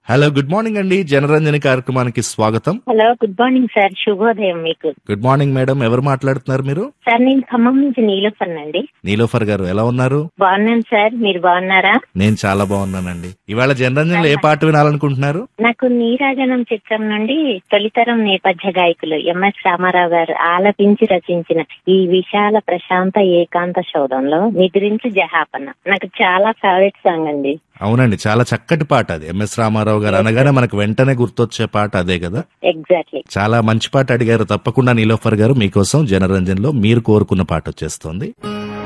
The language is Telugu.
హలో గుడ్ మార్నింగ్ అండి జనరంజని కార్యక్రమానికి స్వాగతం హలో గుడ్ మార్నింగ్ సార్ శుభోదయం మీకు గుడ్ మార్నింగ్ మేడం ఎవరు మాట్లాడుతున్నారు మీరు సార్ నేను ఖమ్మం నుంచి నీలోఫర్ అండి నీలోఫర్ గారు ఎలా ఉన్నారు బాగున్నాను సార్ మీరు బాగున్నారా నేను చాలా బాగున్నానండి ఇవాళ జనరంజన్లో ఏ పాట వినాలనుకుంటున్నారు నాకు నీరాజనం చిత్రం నుండి తొలితరం నేపథ్య గాయకులు ఎంఎస్ రామారావు గారు ఆలపించి రచించిన ఈ విశాల ప్రశాంత ఏకాంత శోధంలో నిద్రించి జహాపన నాకు చాలా ఫేవరెట్ సాంగ్ అండి అవునండి చాలా చక్కటి పాట అది ఎంఎస్ రామారావు గారు అనగానే మనకు వెంటనే గుర్తొచ్చే పాట అదే కదా ఎగ్జాక్ట్లీ చాలా మంచి పాట అడిగారు తప్పకుండా నీలోఫర్ గారు మీకోసం జనరంజన్లో మీరు కోరుకున్న పాట వచ్చేస్తుంది